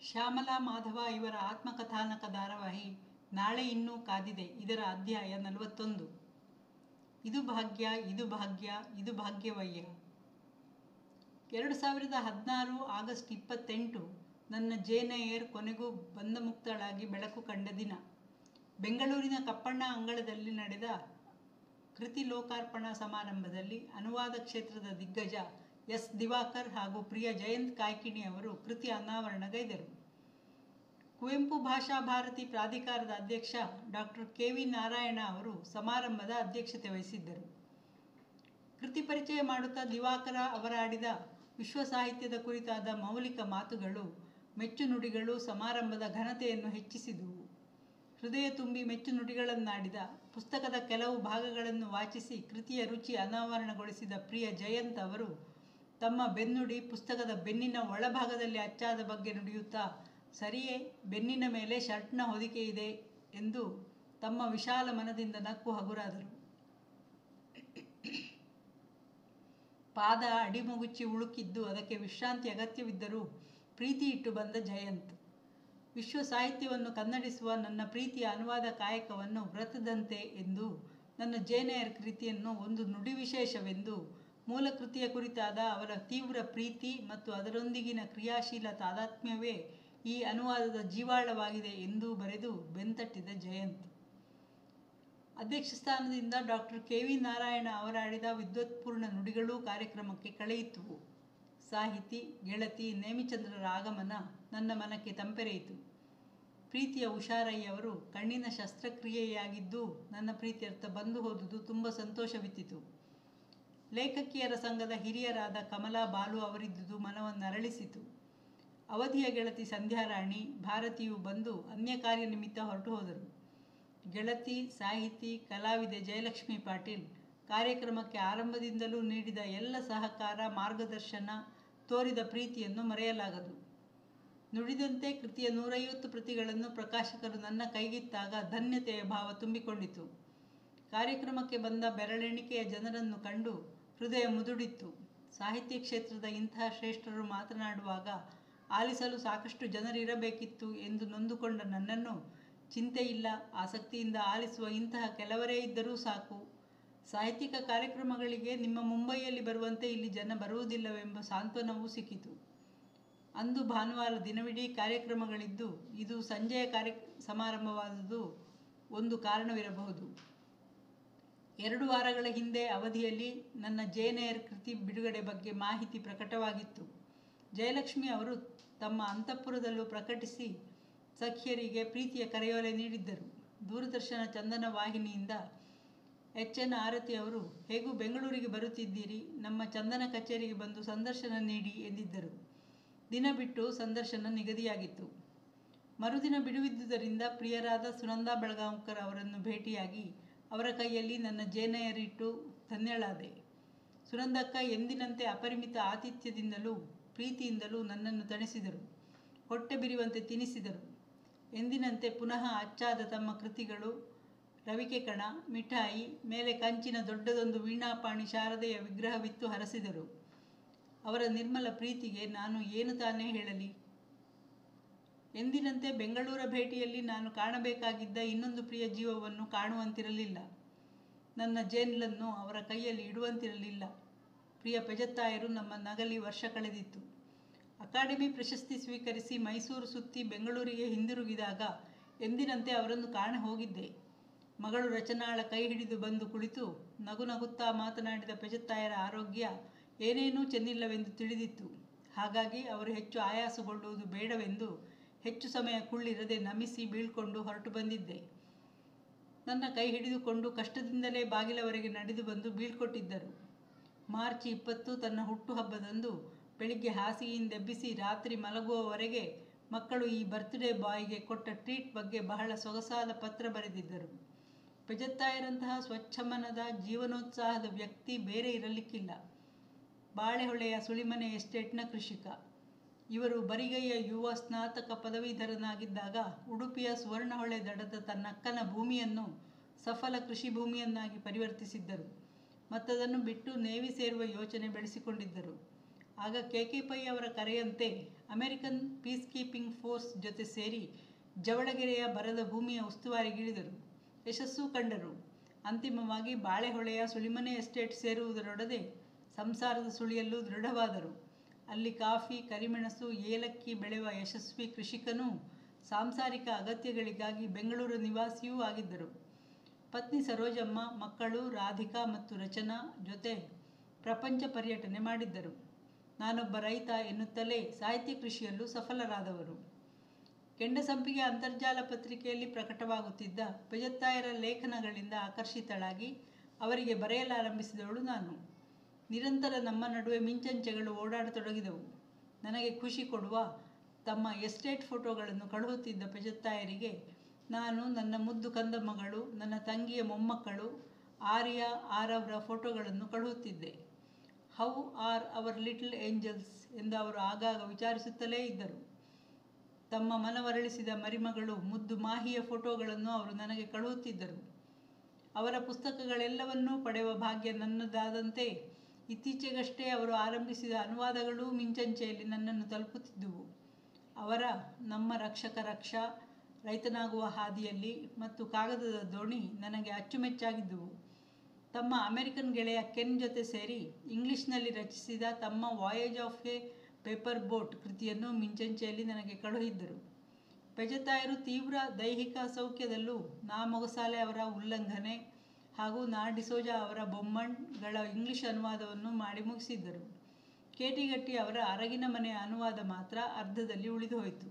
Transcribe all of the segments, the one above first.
ಶ್ಯಾಮಲಾ ಮಾಧವ ಇವರ ಆತ್ಮಕಥಾನಕ ಧಾರಾವಾಹಿ ನಾಳೆ ಇನ್ನೂ ಕಾದಿದೆ ಇದರ ಅಧ್ಯಾಯ ನಲವತ್ತೊಂದು ಇದು ಭಾಗ್ಯ ಇದು ಭಾಗ್ಯ ಇದು ಭಾಗ್ಯವಯ್ಯ ಎರಡು ಸಾವಿರದ ಹದಿನಾರು ಆಗಸ್ಟ್ ಇಪ್ಪತ್ತೆಂಟು ನನ್ನ ಜೇನೆಯರ್ ಕೊನೆಗೂ ಬಂಧಮುಕ್ತಳಾಗಿ ಬೆಳಕು ಕಂಡ ದಿನ ಬೆಂಗಳೂರಿನ ಕಪ್ಪಣ್ಣ ಅಂಗಳದಲ್ಲಿ ನಡೆದ ಕೃತಿ ಲೋಕಾರ್ಪಣಾ ಸಮಾರಂಭದಲ್ಲಿ ಅನುವಾದ ಕ್ಷೇತ್ರದ ದಿಗ್ಗಜ ಎಸ್ ದಿವಾಕರ್ ಹಾಗೂ ಪ್ರಿಯ ಜಯಂತ್ ಕಾಯ್ಕಿಣಿ ಅವರು ಕೃತಿ ಅನಾವರಣಗೈದರು ಕುವೆಂಪು ಭಾಷಾ ಭಾರತಿ ಪ್ರಾಧಿಕಾರದ ಅಧ್ಯಕ್ಷ ಡಾಕ್ಟರ್ ಕೆ ವಿ ನಾರಾಯಣ ಅವರು ಸಮಾರಂಭದ ಅಧ್ಯಕ್ಷತೆ ವಹಿಸಿದ್ದರು ಕೃತಿ ಪರಿಚಯ ಮಾಡುತ್ತಾ ದಿವಾಕರ ಅವರಾಡಿದ ವಿಶ್ವ ಸಾಹಿತ್ಯದ ಕುರಿತಾದ ಮೌಲಿಕ ಮಾತುಗಳು ಮೆಚ್ಚು ನುಡಿಗಳು ಸಮಾರಂಭದ ಘನತೆಯನ್ನು ಹೆಚ್ಚಿಸಿದುವು ಹೃದಯ ತುಂಬಿ ಮೆಚ್ಚು ನುಡಿಗಳನ್ನಾಡಿದ ಪುಸ್ತಕದ ಕೆಲವು ಭಾಗಗಳನ್ನು ವಾಚಿಸಿ ಕೃತಿಯ ರುಚಿ ಅನಾವರಣಗೊಳಿಸಿದ ಪ್ರಿಯ ಜಯಂತ್ ಅವರು ತಮ್ಮ ಬೆನ್ನುಡಿ ಪುಸ್ತಕದ ಬೆನ್ನಿನ ಒಳಭಾಗದಲ್ಲಿ ಅಚ್ಚಾದ ಬಗ್ಗೆ ನುಡಿಯುತ್ತಾ ಸರಿಯೇ ಬೆನ್ನಿನ ಮೇಲೆ ಶರ್ಟ್ನ ಹೊದಿಕೆ ಇದೆ ಎಂದು ತಮ್ಮ ವಿಶಾಲ ಮನದಿಂದ ನಕ್ಕು ಹಗುರಾದರು ಪಾದ ಅಡಿಮುಗುಚಿ ಉಳುಕಿದ್ದು ಅದಕ್ಕೆ ವಿಶ್ರಾಂತಿ ಅಗತ್ಯವಿದ್ದರೂ ಪ್ರೀತಿ ಇಟ್ಟು ಬಂದ ಜಯಂತ್ ವಿಶ್ವ ಸಾಹಿತ್ಯವನ್ನು ಕನ್ನಡಿಸುವ ನನ್ನ ಪ್ರೀತಿಯ ಅನುವಾದ ಕಾಯಕವನ್ನು ವ್ರತದಂತೆ ಎಂದು ನನ್ನ ಜೇನೆಯರ್ ಕೃತಿಯನ್ನು ಒಂದು ನುಡಿ ವಿಶೇಷವೆಂದು ಮೂಲ ಕೃತಿಯ ಕುರಿತಾದ ಅವರ ತೀವ್ರ ಪ್ರೀತಿ ಮತ್ತು ಅದರೊಂದಿಗಿನ ಕ್ರಿಯಾಶೀಲ ತಾದಾತ್ಮ್ಯವೇ ಈ ಅನುವಾದದ ಜೀವಾಳವಾಗಿದೆ ಎಂದು ಬರೆದು ಬೆಂತಟ್ಟಿದ ಜಯಂತ್ ಅಧ್ಯಕ್ಷ ಸ್ಥಾನದಿಂದ ಡಾಕ್ಟರ್ ಕೆ ವಿ ನಾರಾಯಣ ಅವರಾಡಿದ ವಿದ್ವತ್ಪೂರ್ಣ ನುಡಿಗಳೂ ಕಾರ್ಯಕ್ರಮಕ್ಕೆ ಕಳೆಯಿತು ಸಾಹಿತಿ ಗೆಳತಿ ನೇಮಿಚಂದ್ರರ ಆಗಮನ ನನ್ನ ಮನಕ್ಕೆ ತಂಪೆರೆಯಿತು ಪ್ರೀತಿಯ ಉಷಾರಯ್ಯವರು ಕಣ್ಣಿನ ಶಸ್ತ್ರಕ್ರಿಯೆಯಾಗಿದ್ದು ನನ್ನ ಪ್ರೀತ್ಯರ್ಥ ಬಂದು ಹೋದುದು ತುಂಬ ಸಂತೋಷವಿತ್ತಿತು ಲೇಖಕಿಯರ ಸಂಘದ ಹಿರಿಯರಾದ ಕಮಲಾ ಬಾಲು ಅವರಿದ್ದುದು ಮನವನ್ನು ಅರಳಿಸಿತು ಅವಧಿಯ ಗೆಳತಿ ಸಂಧ್ಯಾರಾಣಿ ಭಾರತಿಯು ಬಂದು ಅನ್ಯ ಕಾರ್ಯ ನಿಮಿತ್ತ ಹೊರಟು ಹೋದರು ಗೆಳತಿ ಸಾಹಿತಿ ಕಲಾವಿದೆ ಜಯಲಕ್ಷ್ಮಿ ಪಾಟೀಲ್ ಕಾರ್ಯಕ್ರಮಕ್ಕೆ ಆರಂಭದಿಂದಲೂ ನೀಡಿದ ಎಲ್ಲ ಸಹಕಾರ ಮಾರ್ಗದರ್ಶನ ತೋರಿದ ಪ್ರೀತಿಯನ್ನು ಮರೆಯಲಾಗದು ನುಡಿದಂತೆ ಕೃತಿಯ ನೂರೈವತ್ತು ಪ್ರತಿಗಳನ್ನು ಪ್ರಕಾಶಕರು ನನ್ನ ಕೈಗಿತ್ತಾಗ ಧನ್ಯತೆಯ ಭಾವ ತುಂಬಿಕೊಂಡಿತು ಕಾರ್ಯಕ್ರಮಕ್ಕೆ ಬಂದ ಬೆರಳೆಣಿಕೆಯ ಜನರನ್ನು ಕಂಡು ಹೃದಯ ಮುದುಡಿತ್ತು ಸಾಹಿತ್ಯ ಕ್ಷೇತ್ರದ ಇಂತಹ ಶ್ರೇಷ್ಠರು ಮಾತನಾಡುವಾಗ ಆಲಿಸಲು ಸಾಕಷ್ಟು ಜನರಿರಬೇಕಿತ್ತು ಎಂದು ನೊಂದುಕೊಂಡ ನನ್ನನ್ನು ಚಿಂತೆಯಿಲ್ಲ ಆಸಕ್ತಿಯಿಂದ ಆಲಿಸುವ ಇಂತಹ ಕೆಲವರೇ ಇದ್ದರೂ ಸಾಕು ಸಾಹಿತ್ಯಿಕ ಕಾರ್ಯಕ್ರಮಗಳಿಗೆ ನಿಮ್ಮ ಮುಂಬೈಯಲ್ಲಿ ಬರುವಂತೆ ಇಲ್ಲಿ ಜನ ಬರುವುದಿಲ್ಲವೆಂಬ ಸಾಂತ್ವನವೂ ಸಿಕ್ಕಿತು ಅಂದು ಭಾನುವಾರ ದಿನವಿಡೀ ಕಾರ್ಯಕ್ರಮಗಳಿದ್ದು ಇದು ಸಂಜೆಯ ಕಾರ್ಯ ಸಮಾರಂಭವಾದುದು ಒಂದು ಕಾರಣವಿರಬಹುದು ಎರಡು ವಾರಗಳ ಹಿಂದೆ ಅವಧಿಯಲ್ಲಿ ನನ್ನ ಜೇನೆಯರ್ ಕೃತಿ ಬಿಡುಗಡೆ ಬಗ್ಗೆ ಮಾಹಿತಿ ಪ್ರಕಟವಾಗಿತ್ತು ಜಯಲಕ್ಷ್ಮಿ ಅವರು ತಮ್ಮ ಅಂತಃಪುರದಲ್ಲೂ ಪ್ರಕಟಿಸಿ ಸಖಿಯರಿಗೆ ಪ್ರೀತಿಯ ಕರೆಯೋಲೆ ನೀಡಿದ್ದರು ದೂರದರ್ಶನ ಚಂದನ ವಾಹಿನಿಯಿಂದ ಎಚ್ ಎನ್ ಆರತಿ ಅವರು ಹೇಗೂ ಬೆಂಗಳೂರಿಗೆ ಬರುತ್ತಿದ್ದೀರಿ ನಮ್ಮ ಚಂದನ ಕಚೇರಿಗೆ ಬಂದು ಸಂದರ್ಶನ ನೀಡಿ ಎಂದಿದ್ದರು ದಿನ ಬಿಟ್ಟು ಸಂದರ್ಶನ ನಿಗದಿಯಾಗಿತ್ತು ಮರುದಿನ ಬಿಡುವಿದ್ದುದರಿಂದ ಪ್ರಿಯರಾದ ಸುನಂದಾ ಬೆಳಗಾಂಕರ್ ಅವರನ್ನು ಭೇಟಿಯಾಗಿ ಅವರ ಕೈಯಲ್ಲಿ ನನ್ನ ಜೇನೆಯರಿಟ್ಟು ಧನ್ಯಳಾದೆ ಸುನಂದಕ್ಕ ಎಂದಿನಂತೆ ಅಪರಿಮಿತ ಆತಿಥ್ಯದಿಂದಲೂ ಪ್ರೀತಿಯಿಂದಲೂ ನನ್ನನ್ನು ತಣಿಸಿದರು ಹೊಟ್ಟೆ ಬಿರಿಯುವಂತೆ ತಿನಿಸಿದರು ಎಂದಿನಂತೆ ಪುನಃ ಅಚ್ಚಾದ ತಮ್ಮ ಕೃತಿಗಳು ರವಿಕೆ ಕಣ ಮಿಠಾಯಿ ಮೇಲೆ ಕಂಚಿನ ದೊಡ್ಡದೊಂದು ವೀಣಾಪಾಣಿ ಶಾರದೆಯ ವಿಗ್ರಹವಿತ್ತು ಹರಸಿದರು ಅವರ ನಿರ್ಮಲ ಪ್ರೀತಿಗೆ ನಾನು ಏನು ತಾನೇ ಹೇಳಲಿ ಎಂದಿನಂತೆ ಬೆಂಗಳೂರ ಭೇಟಿಯಲ್ಲಿ ನಾನು ಕಾಣಬೇಕಾಗಿದ್ದ ಇನ್ನೊಂದು ಪ್ರಿಯ ಜೀವವನ್ನು ಕಾಣುವಂತಿರಲಿಲ್ಲ ನನ್ನ ಜೇನ್ಲನ್ನು ಅವರ ಕೈಯಲ್ಲಿ ಇಡುವಂತಿರಲಿಲ್ಲ ಪ್ರಿಯ ಪೆಜತ್ತಾಯರು ನಮ್ಮ ನಗಲಿ ವರ್ಷ ಕಳೆದಿತ್ತು ಅಕಾಡೆಮಿ ಪ್ರಶಸ್ತಿ ಸ್ವೀಕರಿಸಿ ಮೈಸೂರು ಸುತ್ತಿ ಬೆಂಗಳೂರಿಗೆ ಹಿಂದಿರುಗಿದಾಗ ಎಂದಿನಂತೆ ಅವರನ್ನು ಕಾಣ ಹೋಗಿದ್ದೆ ಮಗಳು ರಚನಾಳ ಕೈ ಹಿಡಿದು ಬಂದು ಕುಳಿತು ನಗು ನಗುತ್ತಾ ಮಾತನಾಡಿದ ಪೆಜತ್ತಾಯರ ಆರೋಗ್ಯ ಏನೇನೂ ಚೆನ್ನಿಲ್ಲವೆಂದು ತಿಳಿದಿತ್ತು ಹಾಗಾಗಿ ಅವರು ಹೆಚ್ಚು ಆಯಾಸಗೊಳ್ಳುವುದು ಬೇಡವೆಂದು ಹೆಚ್ಚು ಸಮಯ ಕುಳ್ಳಿರದೆ ನಮಿಸಿ ಬೀಳ್ಕೊಂಡು ಹೊರಟು ಬಂದಿದ್ದೆ ನನ್ನ ಕೈ ಹಿಡಿದುಕೊಂಡು ಕಷ್ಟದಿಂದಲೇ ಬಾಗಿಲವರೆಗೆ ನಡೆದು ಬಂದು ಬೀಳ್ಕೊಟ್ಟಿದ್ದರು ಮಾರ್ಚ್ ಇಪ್ಪತ್ತು ತನ್ನ ಹುಟ್ಟುಹಬ್ಬದಂದು ಬೆಳಿಗ್ಗೆ ಹಾಸಿಗೆಯಿಂದೆಬ್ಬಿಸಿ ರಾತ್ರಿ ಮಲಗುವವರೆಗೆ ಮಕ್ಕಳು ಈ ಬರ್ತ್ಡೇ ಬಾಯ್ಗೆ ಕೊಟ್ಟ ಟ್ರೀಟ್ ಬಗ್ಗೆ ಬಹಳ ಸೊಗಸಾದ ಪತ್ರ ಬರೆದಿದ್ದರು ಪೆಜತ್ತಾಯರಂತಹ ಸ್ವಚ್ಛಮನದ ಜೀವನೋತ್ಸಾಹದ ವ್ಯಕ್ತಿ ಬೇರೆ ಇರಲಿಕ್ಕಿಲ್ಲ ಬಾಳೆಹೊಳೆಯ ಸುಳಿಮನೆ ಎಸ್ಟೇಟ್ನ ಕೃಷಿಕ ಇವರು ಬರಿಗೈಯ ಯುವ ಸ್ನಾತಕ ಪದವೀಧರನಾಗಿದ್ದಾಗ ಉಡುಪಿಯ ಸುವರ್ಣಹೊಳೆ ದಡದ ತನ್ನಕ್ಕನ ಭೂಮಿಯನ್ನು ಸಫಲ ಕೃಷಿ ಭೂಮಿಯನ್ನಾಗಿ ಪರಿವರ್ತಿಸಿದ್ದರು ಮತ್ತದನ್ನು ಬಿಟ್ಟು ನೇವಿ ಸೇರುವ ಯೋಚನೆ ಬೆಳೆಸಿಕೊಂಡಿದ್ದರು ಆಗ ಕೆ ಕೆ ಪೈ ಅವರ ಕರೆಯಂತೆ ಅಮೆರಿಕನ್ ಪೀಸ್ ಕೀಪಿಂಗ್ ಫೋರ್ಸ್ ಜೊತೆ ಸೇರಿ ಜವಳಗೆರೆಯ ಬರದ ಭೂಮಿಯ ಉಸ್ತುವಾರಿಗಿಳಿದರು ಯಶಸ್ಸು ಕಂಡರು ಅಂತಿಮವಾಗಿ ಬಾಳೆಹೊಳೆಯ ಸುಳಿಮನೆ ಎಸ್ಟೇಟ್ ಸೇರುವುದರೊಡನೆ ಸಂಸಾರದ ಸುಳಿಯಲ್ಲೂ ದೃಢವಾದರು ಅಲ್ಲಿ ಕಾಫಿ ಕರಿಮೆಣಸು ಏಲಕ್ಕಿ ಬೆಳೆಯುವ ಯಶಸ್ವಿ ಕೃಷಿಕನೂ ಸಾಂಸಾರಿಕ ಅಗತ್ಯಗಳಿಗಾಗಿ ಬೆಂಗಳೂರು ನಿವಾಸಿಯೂ ಆಗಿದ್ದರು ಪತ್ನಿ ಸರೋಜಮ್ಮ ಮಕ್ಕಳು ರಾಧಿಕಾ ಮತ್ತು ರಚನಾ ಜೊತೆ ಪ್ರಪಂಚ ಪರ್ಯಟನೆ ಮಾಡಿದ್ದರು ನಾನೊಬ್ಬ ರೈತ ಎನ್ನುತ್ತಲೇ ಸಾಹಿತ್ಯ ಕೃಷಿಯಲ್ಲೂ ಸಫಲರಾದವರು ಕೆಂಡಸಂಪಿಗೆ ಅಂತರ್ಜಾಲ ಪತ್ರಿಕೆಯಲ್ಲಿ ಪ್ರಕಟವಾಗುತ್ತಿದ್ದ ಪೆಜತ್ತಾಯರ ಲೇಖನಗಳಿಂದ ಆಕರ್ಷಿತಳಾಗಿ ಅವರಿಗೆ ಬರೆಯಲಾರಂಭಿಸಿದವಳು ನಾನು ನಿರಂತರ ನಮ್ಮ ನಡುವೆ ಮಿಂಚಂಚೆಗಳು ಓಡಾಡತೊಡಗಿದವು ನನಗೆ ಖುಷಿ ಕೊಡುವ ತಮ್ಮ ಎಸ್ಟೇಟ್ ಫೋಟೋಗಳನ್ನು ಕಳುಹುತ್ತಿದ್ದ ಪೆಜತ್ತಾಯರಿಗೆ ನಾನು ನನ್ನ ಮುದ್ದು ಕಂದಮ್ಮಗಳು ನನ್ನ ತಂಗಿಯ ಮೊಮ್ಮಕ್ಕಳು ಆರ್ಯ ಆರವರ ಫೋಟೋಗಳನ್ನು ಕಳುಹುತ್ತಿದ್ದೆ how are our little angels ಎಂದು ಅವರು ಆಗಾಗ ವಿಚಾರಿಸುತ್ತಲೇ ಇದ್ದರು ತಮ್ಮ ಮನವರಳಿಸಿದ ಮರಿಮಗಳು ಮುದ್ದು ಮಾಹಿಯ ಫೋಟೋಗಳನ್ನು ಅವರು ನನಗೆ ಕಳುಹುತ್ತಿದ್ದರು ಅವರ ಪುಸ್ತಕಗಳೆಲ್ಲವನ್ನೂ ಪಡೆಯುವ ಭಾಗ್ಯ ನನ್ನದಾದಂತೆ ಇತ್ತೀಚೆಗಷ್ಟೇ ಅವರು ಆರಂಭಿಸಿದ ಅನುವಾದಗಳೂ ಮಿಂಚಂಚೆಯಲ್ಲಿ ನನ್ನನ್ನು ತಲುಪುತ್ತಿದ್ದುವು ಅವರ ನಮ್ಮ ರಕ್ಷಕ ರಕ್ಷಾ ರೈತನಾಗುವ ಹಾದಿಯಲ್ಲಿ ಮತ್ತು ಕಾಗದದ ದೋಣಿ ನನಗೆ ಅಚ್ಚುಮೆಚ್ಚಾಗಿದ್ದುವು ತಮ್ಮ ಅಮೆರಿಕನ್ ಗೆಳೆಯ ಕೆನ್ ಜೊತೆ ಸೇರಿ ಇಂಗ್ಲಿಷ್ನಲ್ಲಿ ರಚಿಸಿದ ತಮ್ಮ voyage of a paper boat ಕೃತಿಯನ್ನು ಮಿಂಚಂಚೆಯಲ್ಲಿ ನನಗೆ ಕಳುಹಿದ್ದರು ಪೆಜತಾಯರು ತೀವ್ರ ದೈಹಿಕ ಅಸೌಖ್ಯದಲ್ಲೂ ನಾ ಮೊಗಸಾಲೆ ಅವರ ಉಲ್ಲಂಘನೆ ಹಾಗೂ ನಾ ಡಿಸೋಜಾ ಅವರ ಬೊಮ್ಮಣ್ಗಳ ಇಂಗ್ಲಿಷ್ ಅನುವಾದವನ್ನು ಮಾಡಿ ಮುಗಿಸಿದ್ದರು ಕೇಟಿಗಟ್ಟಿ ಅವರ ಅರಗಿನ ಮನೆಯ ಅನುವಾದ ಮಾತ್ರ ಅರ್ಧದಲ್ಲಿ ಉಳಿದು ಹೋಯಿತು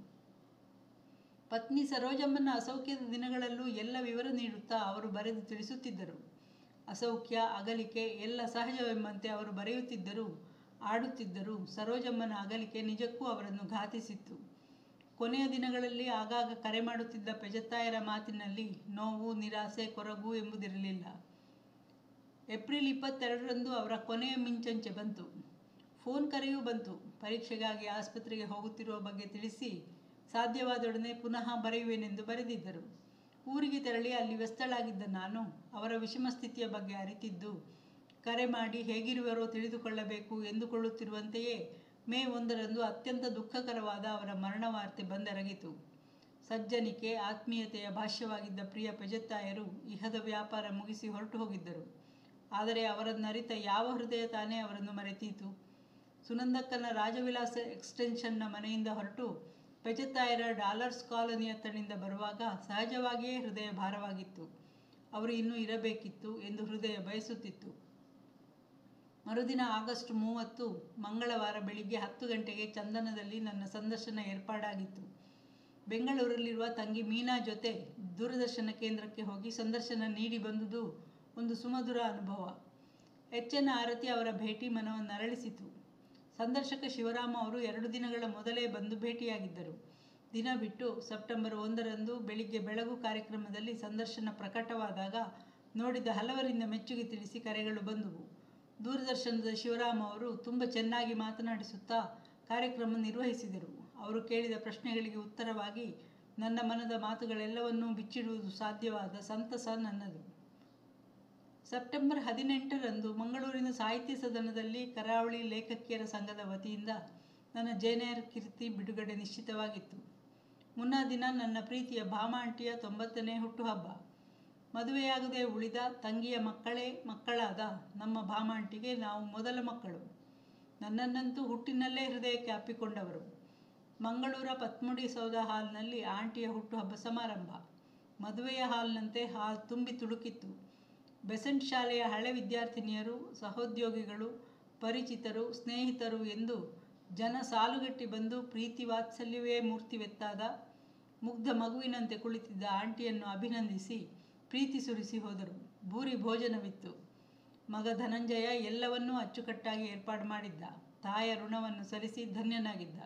ಪತ್ನಿ ಸರೋಜಮ್ಮನ ಅಸೌಖ್ಯದ ದಿನಗಳಲ್ಲೂ ಎಲ್ಲ ವಿವರ ನೀಡುತ್ತಾ ಅವರು ಬರೆದು ತಿಳಿಸುತ್ತಿದ್ದರು ಅಸೌಖ್ಯ ಅಗಲಿಕೆ ಎಲ್ಲ ಸಹಜವೆಂಬಂತೆ ಅವರು ಬರೆಯುತ್ತಿದ್ದರು ಆಡುತ್ತಿದ್ದರು ಸರೋಜಮ್ಮನ ಅಗಲಿಕೆ ನಿಜಕ್ಕೂ ಅವರನ್ನು ಘಾತಿಸಿತ್ತು ಕೊನೆಯ ದಿನಗಳಲ್ಲಿ ಆಗಾಗ ಕರೆ ಮಾಡುತ್ತಿದ್ದ ಪೆಜತ್ತಾಯರ ಮಾತಿನಲ್ಲಿ ನೋವು ನಿರಾಸೆ ಕೊರಗು ಎಂಬುದಿರಲಿಲ್ಲ ಏಪ್ರಿಲ್ ಇಪ್ಪತ್ತೆರಡರಂದು ಅವರ ಕೊನೆಯ ಮಿಂಚಂಚೆ ಬಂತು ಫೋನ್ ಕರೆಯೂ ಬಂತು ಪರೀಕ್ಷೆಗಾಗಿ ಆಸ್ಪತ್ರೆಗೆ ಹೋಗುತ್ತಿರುವ ಬಗ್ಗೆ ತಿಳಿಸಿ ಸಾಧ್ಯವಾದೊಡನೆ ಪುನಃ ಬರೆಯುವೆನೆಂದು ಬರೆದಿದ್ದರು ಊರಿಗೆ ತೆರಳಿ ಅಲ್ಲಿ ವ್ಯಸ್ತಳಾಗಿದ್ದ ನಾನು ಅವರ ವಿಷಮ ಸ್ಥಿತಿಯ ಬಗ್ಗೆ ಅರಿತಿದ್ದು ಕರೆ ಮಾಡಿ ಹೇಗಿರುವರೋ ತಿಳಿದುಕೊಳ್ಳಬೇಕು ಎಂದುಕೊಳ್ಳುತ್ತಿರುವಂತೆಯೇ ಮೇ ಒಂದರಂದು ಅತ್ಯಂತ ದುಃಖಕರವಾದ ಅವರ ಮರಣ ವಾರ್ತೆ ಬಂದೆರಗಿತು ಸಜ್ಜನಿಕೆ ಆತ್ಮೀಯತೆಯ ಭಾಷ್ಯವಾಗಿದ್ದ ಪ್ರಿಯ ಪೆಜತ್ತಾಯರು ಇಹದ ವ್ಯಾಪಾರ ಮುಗಿಸಿ ಹೊರಟು ಹೋಗಿದ್ದರು ಆದರೆ ಅವರನ್ನರಿತ ಯಾವ ಹೃದಯ ತಾನೇ ಅವರನ್ನು ಮರೆತೀತು ಸುನಂದಕ್ಕನ ರಾಜವಿಲಾಸ ಎಕ್ಸ್ಟೆನ್ಷನ್ನ ಮನೆಯಿಂದ ಹೊರಟು ಪೆಜತ್ತಾಯರ ಡಾಲರ್ಸ್ ಕಾಲೋನಿಯತ್ತನಿಂದ ಬರುವಾಗ ಸಹಜವಾಗಿಯೇ ಹೃದಯ ಭಾರವಾಗಿತ್ತು ಅವರು ಇನ್ನೂ ಇರಬೇಕಿತ್ತು ಎಂದು ಹೃದಯ ಬಯಸುತ್ತಿತ್ತು ಮರುದಿನ ಆಗಸ್ಟ್ ಮೂವತ್ತು ಮಂಗಳವಾರ ಬೆಳಿಗ್ಗೆ ಹತ್ತು ಗಂಟೆಗೆ ಚಂದನದಲ್ಲಿ ನನ್ನ ಸಂದರ್ಶನ ಏರ್ಪಾಡಾಗಿತ್ತು ಬೆಂಗಳೂರಲ್ಲಿರುವ ತಂಗಿ ಮೀನಾ ಜೊತೆ ದೂರದರ್ಶನ ಕೇಂದ್ರಕ್ಕೆ ಹೋಗಿ ಸಂದರ್ಶನ ನೀಡಿ ಬಂದುದು ಒಂದು ಸುಮಧುರ ಅನುಭವ ಎಚ್ ಎನ್ ಆರತಿ ಅವರ ಭೇಟಿ ಮನವನ್ನು ಅರಳಿಸಿತು ಸಂದರ್ಶಕ ಶಿವರಾಮ ಅವರು ಎರಡು ದಿನಗಳ ಮೊದಲೇ ಬಂದು ಭೇಟಿಯಾಗಿದ್ದರು ದಿನ ಬಿಟ್ಟು ಸೆಪ್ಟೆಂಬರ್ ಒಂದರಂದು ಬೆಳಿಗ್ಗೆ ಬೆಳಗು ಕಾರ್ಯಕ್ರಮದಲ್ಲಿ ಸಂದರ್ಶನ ಪ್ರಕಟವಾದಾಗ ನೋಡಿದ ಹಲವರಿಂದ ಮೆಚ್ಚುಗೆ ತಿಳಿಸಿ ಕರೆಗಳು ಬಂದುವು ದೂರದರ್ಶನದ ಶಿವರಾಮ ಅವರು ತುಂಬ ಚೆನ್ನಾಗಿ ಮಾತನಾಡಿಸುತ್ತಾ ಕಾರ್ಯಕ್ರಮ ನಿರ್ವಹಿಸಿದರು ಅವರು ಕೇಳಿದ ಪ್ರಶ್ನೆಗಳಿಗೆ ಉತ್ತರವಾಗಿ ನನ್ನ ಮನದ ಮಾತುಗಳೆಲ್ಲವನ್ನೂ ಬಿಚ್ಚಿಡುವುದು ಸಾಧ್ಯವಾದ ಸಂತಸ ನನ್ನದು ಸೆಪ್ಟೆಂಬರ್ ಹದಿನೆಂಟರಂದು ಮಂಗಳೂರಿನ ಸಾಹಿತ್ಯ ಸದನದಲ್ಲಿ ಕರಾವಳಿ ಲೇಖಕಿಯರ ಸಂಘದ ವತಿಯಿಂದ ನನ್ನ ಜೇನೆಯರ್ ಕೀರ್ತಿ ಬಿಡುಗಡೆ ನಿಶ್ಚಿತವಾಗಿತ್ತು ಮುನ್ನಾ ದಿನ ನನ್ನ ಪ್ರೀತಿಯ ಭಾಮಾಂಟಿಯ ತೊಂಬತ್ತನೇ ಹುಟ್ಟುಹಬ್ಬ ಮದುವೆಯಾಗದೆ ಉಳಿದ ತಂಗಿಯ ಮಕ್ಕಳೇ ಮಕ್ಕಳಾದ ನಮ್ಮ ಭಾಮಾಂಟಿಗೆ ನಾವು ಮೊದಲ ಮಕ್ಕಳು ನನ್ನನ್ನಂತೂ ಹುಟ್ಟಿನಲ್ಲೇ ಹೃದಯಕ್ಕೆ ಅಪ್ಪಿಕೊಂಡವರು ಮಂಗಳೂರ ಪತ್ಮುಡಿ ಸೌಧ ಹಾಲ್ನಲ್ಲಿ ಆಂಟಿಯ ಹುಟ್ಟುಹಬ್ಬ ಸಮಾರಂಭ ಮದುವೆಯ ಹಾಲ್ನಂತೆ ಹಾಲ್ ತುಂಬಿ ತುಳುಕಿತ್ತು ಬೆಸೆಂಟ್ ಶಾಲೆಯ ಹಳೆ ವಿದ್ಯಾರ್ಥಿನಿಯರು ಸಹೋದ್ಯೋಗಿಗಳು ಪರಿಚಿತರು ಸ್ನೇಹಿತರು ಎಂದು ಜನ ಸಾಲುಗಟ್ಟಿ ಬಂದು ಪ್ರೀತಿ ವಾತ್ಸಲ್ಯವೇ ಮೂರ್ತಿವೆತ್ತಾದ ಮುಗ್ಧ ಮಗುವಿನಂತೆ ಕುಳಿತಿದ್ದ ಆಂಟಿಯನ್ನು ಅಭಿನಂದಿಸಿ ಪ್ರೀತಿ ಸುರಿಸಿ ಹೋದರು ಭೂರಿ ಭೋಜನವಿತ್ತು ಮಗ ಧನಂಜಯ ಎಲ್ಲವನ್ನೂ ಅಚ್ಚುಕಟ್ಟಾಗಿ ಏರ್ಪಾಡು ಮಾಡಿದ್ದ ತಾಯ ಋಣವನ್ನು ಸಲ್ಲಿಸಿ ಧನ್ಯನಾಗಿದ್ದ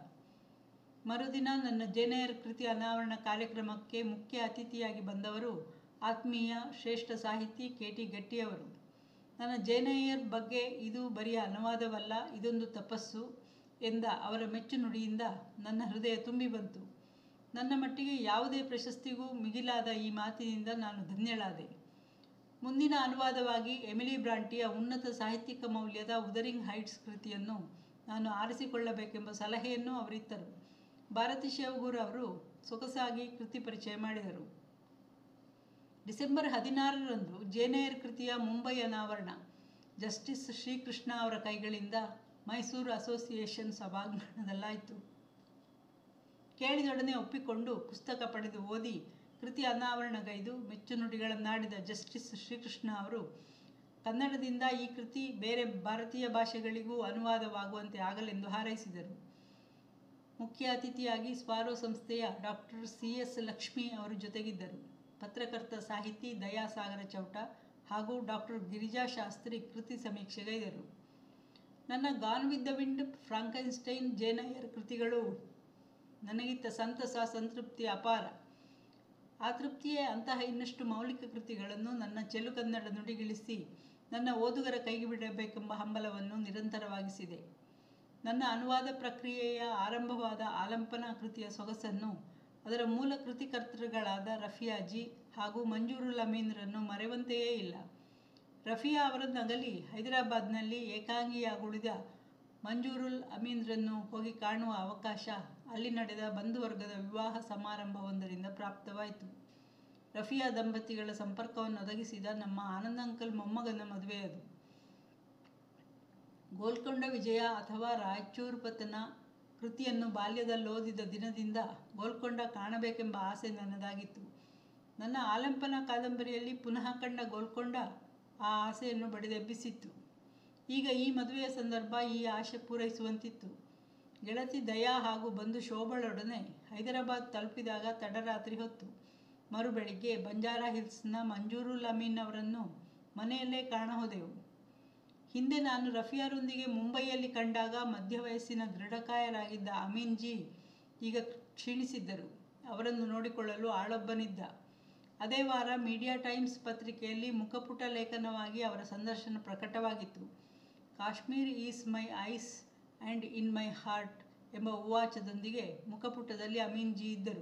ಮರುದಿನ ನನ್ನ ಜೇನೆಯರ್ ಕೃತಿ ಅನಾವರಣ ಕಾರ್ಯಕ್ರಮಕ್ಕೆ ಮುಖ್ಯ ಅತಿಥಿಯಾಗಿ ಬಂದವರು ಆತ್ಮೀಯ ಶ್ರೇಷ್ಠ ಸಾಹಿತಿ ಕೆ ಟಿ ಗಟ್ಟಿಯವರು ನನ್ನ ಜೇನೆಯರ್ ಬಗ್ಗೆ ಇದು ಬರಿಯ ಅನುವಾದವಲ್ಲ ಇದೊಂದು ತಪಸ್ಸು ಎಂದ ಅವರ ಮೆಚ್ಚು ನುಡಿಯಿಂದ ನನ್ನ ಹೃದಯ ತುಂಬಿ ಬಂತು ನನ್ನ ಮಟ್ಟಿಗೆ ಯಾವುದೇ ಪ್ರಶಸ್ತಿಗೂ ಮಿಗಿಲಾದ ಈ ಮಾತಿನಿಂದ ನಾನು ಧನ್ಯಳಾದೆ ಮುಂದಿನ ಅನುವಾದವಾಗಿ ಎಮಿಲಿ ಬ್ರಾಂಟಿಯ ಉನ್ನತ ಸಾಹಿತ್ಯಿಕ ಮೌಲ್ಯದ ಉದರಿಂಗ್ ಹೈಟ್ಸ್ ಕೃತಿಯನ್ನು ನಾನು ಆರಿಸಿಕೊಳ್ಳಬೇಕೆಂಬ ಸಲಹೆಯನ್ನು ಅವರಿತ್ತರು ಭಾರತಿ ಶಿವಗುರು ಅವರು ಸೊಗಸಾಗಿ ಕೃತಿ ಪರಿಚಯ ಮಾಡಿದರು ಡಿಸೆಂಬರ್ ಹದಿನಾರರಂದು ಜೇನೆಯರ್ ಕೃತಿಯ ಮುಂಬೈ ಅನಾವರಣ ಜಸ್ಟಿಸ್ ಶ್ರೀಕೃಷ್ಣ ಅವರ ಕೈಗಳಿಂದ ಮೈಸೂರು ಅಸೋಸಿಯೇಷನ್ ಸಭಾಂಗಣದಲ್ಲಾಯಿತು ಕೇಳಿದೊಡನೆ ಒಪ್ಪಿಕೊಂಡು ಪುಸ್ತಕ ಪಡೆದು ಓದಿ ಕೃತಿ ಅನಾವರಣಗೈದು ಮೆಚ್ಚುನುಡಿಗಳನ್ನಾಡಿದ ಜಸ್ಟಿಸ್ ಶ್ರೀಕೃಷ್ಣ ಅವರು ಕನ್ನಡದಿಂದ ಈ ಕೃತಿ ಬೇರೆ ಭಾರತೀಯ ಭಾಷೆಗಳಿಗೂ ಅನುವಾದವಾಗುವಂತೆ ಆಗಲೆಂದು ಹಾರೈಸಿದರು ಮುಖ್ಯ ಅತಿಥಿಯಾಗಿ ಸ್ಪಾರೋ ಸಂಸ್ಥೆಯ ಡಾಕ್ಟರ್ ಸಿ ಎಸ್ ಲಕ್ಷ್ಮಿ ಅವರು ಜೊತೆಗಿದ್ದರು ಪತ್ರಕರ್ತ ಸಾಹಿತಿ ದಯಾಸಾಗರ ಚೌಟ ಹಾಗೂ ಡಾಕ್ಟರ್ ಗಿರಿಜಾ ಶಾಸ್ತ್ರಿ ಕೃತಿ ಸಮೀಕ್ಷೆಗೈದರು ನನ್ನ gone with the wind Frankenstein Jane Eyre ಕೃತಿಗಳು ನನಗಿತ್ತ ಸಂತಸ ಸಂತೃಪ್ತಿ ಅಪಾರ ಆ ತೃಪ್ತಿಯೇ ಅಂತಹ ಇನ್ನಷ್ಟು ಮೌಲಿಕ ಕೃತಿಗಳನ್ನು ನನ್ನ ಚೆಲು ಕನ್ನಡ ನುಡಿಗಿಳಿಸಿ ನನ್ನ ಓದುಗರ ಕೈಗೆ ಬಿಡಬೇಕೆಂಬ ಹಂಬಲವನ್ನು ನಿರಂತರವಾಗಿಸಿದೆ ನನ್ನ ಅನುವಾದ ಪ್ರಕ್ರಿಯೆಯ ಆರಂಭವಾದ ಆಲಂಪನಾ ಕೃತಿಯ ಸೊಗಸನ್ನು ಅದರ ಮೂಲ ಕೃತಿಕರ್ತೃಗಳಾದ ರಫಿಯಾಜಿ ಹಾಗೂ ಮಂಜೂರುಲ್ ಅಮೀನ್ರನ್ನು ಮರೆವಂತೆಯೇ ಇಲ್ಲ ರಫಿಯಾ ಅವರನ್ನಗಲಿ ಹೈದರಾಬಾದ್ನಲ್ಲಿ ಏಕಾಂಗಿಯಾಗುಳಿದ ಮಂಜೂರುಲ್ ಅಮೀನ್ರನ್ನು ಹೋಗಿ ಕಾಣುವ ಅವಕಾಶ ಅಲ್ಲಿ ನಡೆದ ಬಂಧುವರ್ಗದ ವಿವಾಹ ಸಮಾರಂಭವೊಂದರಿಂದ ಪ್ರಾಪ್ತವಾಯಿತು ರಫಿಯಾ ದಂಪತಿಗಳ ಸಂಪರ್ಕವನ್ನು ಒದಗಿಸಿದ ನಮ್ಮ ಆನಂದ್ ಅಂಕಲ್ ಮೊಮ್ಮಗನ ಮದುವೆ ಅದು ಗೋಲ್ಕೊಂಡ ವಿಜಯ ಅಥವಾ ರಾಯಚೂರು ಪತನ ಕೃತಿಯನ್ನು ಬಾಲ್ಯದಲ್ಲಿ ಓದಿದ ದಿನದಿಂದ ಗೋಲ್ಕೊಂಡ ಕಾಣಬೇಕೆಂಬ ಆಸೆ ನನ್ನದಾಗಿತ್ತು ನನ್ನ ಆಲಂಪನ ಕಾದಂಬರಿಯಲ್ಲಿ ಪುನಃ ಕಂಡ ಗೋಲ್ಕೊಂಡ ಆ ಆಸೆಯನ್ನು ಬಡಿದೆಬ್ಬಿಸಿತ್ತು ಈಗ ಈ ಮದುವೆಯ ಸಂದರ್ಭ ಈ ಆಶೆ ಪೂರೈಸುವಂತಿತ್ತು ಗೆಳತಿ ದಯಾ ಹಾಗೂ ಬಂಧು ಶೋಭಳೊಡನೆ ಹೈದರಾಬಾದ್ ತಲುಪಿದಾಗ ತಡರಾತ್ರಿ ಹೊತ್ತು ಮರುಬೆಳಿಗ್ಗೆ ಬಂಜಾರಾ ಹಿಲ್ಸ್ನ ಮಂಜೂರುಲ್ ಅಮೀನ್ ಅವರನ್ನು ಮನೆಯಲ್ಲೇ ಕಾಣಹೋದೆವು ಹಿಂದೆ ನಾನು ರಫಿಯಾರೊಂದಿಗೆ ಮುಂಬೈಯಲ್ಲಿ ಕಂಡಾಗ ಮಧ್ಯವಯಸ್ಸಿನ ದೃಢಕಾಯರಾಗಿದ್ದ ಅಮೀನ್ಜಿ ಈಗ ಕ್ಷೀಣಿಸಿದ್ದರು ಅವರನ್ನು ನೋಡಿಕೊಳ್ಳಲು ಆಳೊಬ್ಬನಿದ್ದ ಅದೇ ವಾರ ಮೀಡಿಯಾ ಟೈಮ್ಸ್ ಪತ್ರಿಕೆಯಲ್ಲಿ ಮುಖಪುಟ ಲೇಖನವಾಗಿ ಅವರ ಸಂದರ್ಶನ ಪ್ರಕಟವಾಗಿತ್ತು Kashmir is my eyes and in my heart ಎಂಬ ಉವಾಚದೊಂದಿಗೆ ಮುಖಪುಟದಲ್ಲಿ ಅಮೀನ್ಜಿ ಇದ್ದರು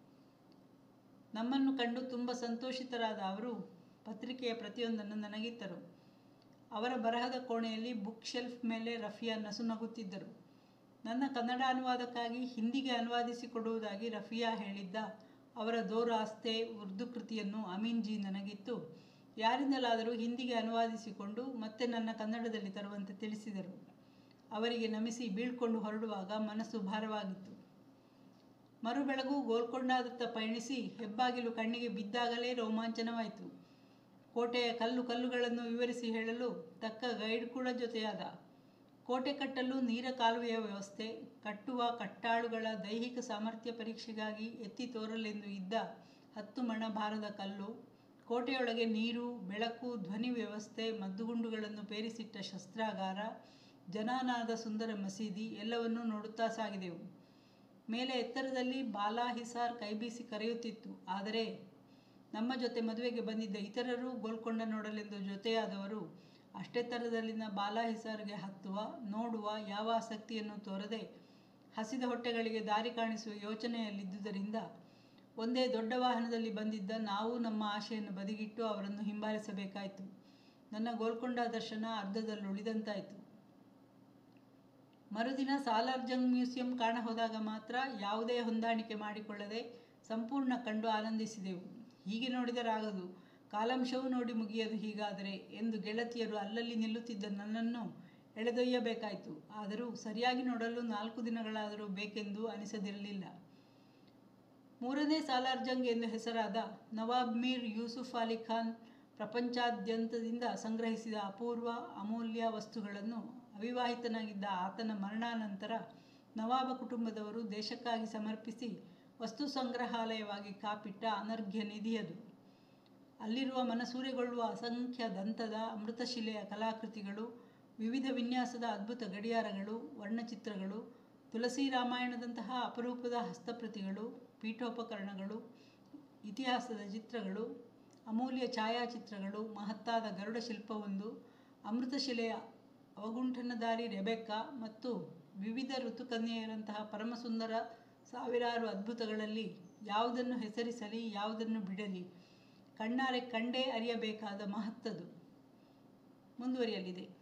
ನಮ್ಮನ್ನು ಕಂಡು ತುಂಬ ಸಂತೋಷಿತರಾದ ಅವರು ಪತ್ರಿಕೆಯ ಪ್ರತಿಯೊಂದನ್ನು ನನಗಿತ್ತರು ಅವರ ಬರಹದ ಕೋಣೆಯಲ್ಲಿ ಬುಕ್ ಶೆಲ್ಫ್ ಮೇಲೆ ರಫಿಯಾ ನಸುನಗುತ್ತಿದ್ದರು ನನ್ನ ಕನ್ನಡ ಅನುವಾದಕ್ಕಾಗಿ ಹಿಂದಿಗೆ ಅನುವಾದಿಸಿಕೊಡುವುದಾಗಿ ರಫಿಯಾ ಹೇಳಿದ್ದ ಅವರ ದೋರಾಸ್ತೆ ಉರ್ದು ಕೃತಿಯನ್ನು ಅಮೀನ್ಜಿ ನನಗಿತ್ತು ಯಾರಿಂದಲಾದರೂ ಹಿಂದಿಗೆ ಅನುವಾದಿಸಿಕೊಂಡು ಮತ್ತೆ ನನ್ನ ಕನ್ನಡದಲ್ಲಿ ತರುವಂತೆ ತಿಳಿಸಿದರು ಅವರಿಗೆ ನಮಿಸಿ ಬೀಳ್ಕೊಂಡು ಹೊರಡುವಾಗ ಮನಸ್ಸು ಭಾರವಾಗಿತ್ತು ಮರುಬೆಳಗು ಗೋಲ್ಕೊಂಡಾದತ್ತ ಪಯಣಿಸಿ ಹೆಬ್ಬಾಗಿಲು ಕಣ್ಣಿಗೆ ಬಿದ್ದಾಗಲೇ ರೋಮಾಂಚನವಾಯಿತು ಕೋಟೆಯ ಕಲ್ಲು ಕಲ್ಲುಗಳನ್ನು ವಿವರಿಸಿ ಹೇಳಲು ತಕ್ಕ ಗೈಡ್ ಕೂಡ ಜೊತೆಯಾದ ಕೋಟೆ ಕಟ್ಟಲು ನೀರ ಕಾಲುವೆಯ ವ್ಯವಸ್ಥೆ ಕಟ್ಟುವ ಕಟ್ಟಾಳುಗಳ ದೈಹಿಕ ಸಾಮರ್ಥ್ಯ ಪರೀಕ್ಷೆಗಾಗಿ ಎತ್ತಿ ತೋರಲೆಂದು ಇದ್ದ ಹತ್ತು ಮಣ ಭಾರದ ಕಲ್ಲು ಕೋಟೆಯೊಳಗೆ ನೀರು ಬೆಳಕು ಧ್ವನಿ ವ್ಯವಸ್ಥೆ ಮದ್ದುಗುಂಡುಗಳನ್ನು ಪೇರಿಸಿಟ್ಟ ಶಸ್ತ್ರಾಗಾರ ಜನಾನಾದ ಸುಂದರ ಮಸೀದಿ ಎಲ್ಲವನ್ನೂ ನೋಡುತ್ತಾ ಸಾಗಿದೆವು ಮೇಲೆ ಎತ್ತರದಲ್ಲಿ ಬಾಲಾ ಹಿಸಾರ್ ಕೈಬೀಸಿ ಕರೆಯುತ್ತಿತ್ತು ಆದರೆ ನಮ್ಮ ಜೊತೆ ಮದುವೆಗೆ ಬಂದಿದ್ದ ಇತರರು ಗೋಲ್ಕೊಂಡ ನೋಡಲೆಂದು ಜೊತೆಯಾದವರು ಅಷ್ಟೆತ್ತರದಲ್ಲಿನ ಬಾಲಾ ಹಿಸಾರ್ಗೆ ಹತ್ತುವ ನೋಡುವ ಯಾವ ಆಸಕ್ತಿಯನ್ನು ತೋರದೆ ಹಸಿದ ಹೊಟ್ಟೆಗಳಿಗೆ ದಾರಿ ಕಾಣಿಸುವ ಯೋಚನೆಯಲ್ಲಿದ್ದುದರಿಂದ ಒಂದೇ ದೊಡ್ಡ ವಾಹನದಲ್ಲಿ ಬಂದಿದ್ದ ನಾವು ನಮ್ಮ ಆಶೆಯನ್ನು ಬದಿಗಿಟ್ಟು ಅವರನ್ನು ಹಿಂಬಾಲಿಸಬೇಕಾಯಿತು ನನ್ನ ಗೋಲ್ಕೊಂಡ ದರ್ಶನ ಅರ್ಧದಲ್ಲಿ ಉಳಿದಂತಾಯಿತು ಮರುದಿನ ಸಾಲಾರ್ಜಂಗ್ ಮ್ಯೂಸಿಯಂ ಕಾಣ ಹೋದಾಗ ಮಾತ್ರ ಯಾವುದೇ ಹೊಂದಾಣಿಕೆ ಮಾಡಿಕೊಳ್ಳದೆ ಸಂಪೂರ್ಣ ಕಂಡು ಆನಂದಿಸಿದೆವು ಹೀಗೆ ನೋಡಿದರಾಗದು ಕಾಲಾಂಶವೂ ನೋಡಿ ಮುಗಿಯದು ಹೀಗಾದರೆ ಎಂದು ಗೆಳತಿಯರು ಅಲ್ಲಲ್ಲಿ ನಿಲ್ಲುತ್ತಿದ್ದ ನನ್ನನ್ನು ಎಳೆದೊಯ್ಯಬೇಕಾಯಿತು ಆದರೂ ಸರಿಯಾಗಿ ನೋಡಲು ನಾಲ್ಕು ದಿನಗಳಾದರೂ ಬೇಕೆಂದು ಅನಿಸದಿರಲಿಲ್ಲ ಮೂರನೇ ಸಾಲಾರ್ಜಂಗ್ ಎಂದು ಹೆಸರಾದ ನವಾಬ್ ಮೀರ್ ಯೂಸುಫ್ ಅಲಿ ಖಾನ್ ಪ್ರಪಂಚಾದ್ಯಂತದಿಂದ ಸಂಗ್ರಹಿಸಿದ ಅಪೂರ್ವ ಅಮೂಲ್ಯ ವಸ್ತುಗಳನ್ನು ಅವಿವಾಹಿತನಾಗಿದ್ದ ಆತನ ಮರಣಾನಂತರ ನವಾಬ ಕುಟುಂಬದವರು ದೇಶಕ್ಕಾಗಿ ಸಮರ್ಪಿಸಿ ವಸ್ತು ಸಂಗ್ರಹಾಲಯವಾಗಿ ಕಾಪಿಟ್ಟ ಅನರ್ಘ್ಯ ನಿಧಿಯದು ಅಲ್ಲಿರುವ ಮನಸೂರೆಗೊಳ್ಳುವ ಅಸಂಖ್ಯ ದಂತದ ಅಮೃತಶಿಲೆಯ ಕಲಾಕೃತಿಗಳು ವಿವಿಧ ವಿನ್ಯಾಸದ ಅದ್ಭುತ ಗಡಿಯಾರಗಳು ವರ್ಣಚಿತ್ರಗಳು ತುಳಸಿ ರಾಮಾಯಣದಂತಹ ಅಪರೂಪದ ಹಸ್ತಪ್ರತಿಗಳು ಪೀಠೋಪಕರಣಗಳು ಇತಿಹಾಸದ ಚಿತ್ರಗಳು ಅಮೂಲ್ಯ ಛಾಯಾಚಿತ್ರಗಳು ಮಹತ್ತಾದ ಗರುಡ ಶಿಲ್ಪವೊಂದು ಅಮೃತಶಿಲೆಯ ಅವಗುಂಠನದಾರಿ ರೆಬೆಕ್ಕಾ ಮತ್ತು ವಿವಿಧ ಋತುಕನ್ಯೆಯರಂತಹ ಪರಮಸುಂದರ ಸಾವಿರಾರು ಅದ್ಭುತಗಳಲ್ಲಿ ಯಾವುದನ್ನು ಹೆಸರಿಸಲಿ ಯಾವುದನ್ನು ಬಿಡಲಿ ಕಣ್ಣಾರೆ ಕಂಡೇ ಅರಿಯಬೇಕಾದ ಮಹತ್ತದು ಮುಂದುವರಿಯಲಿದೆ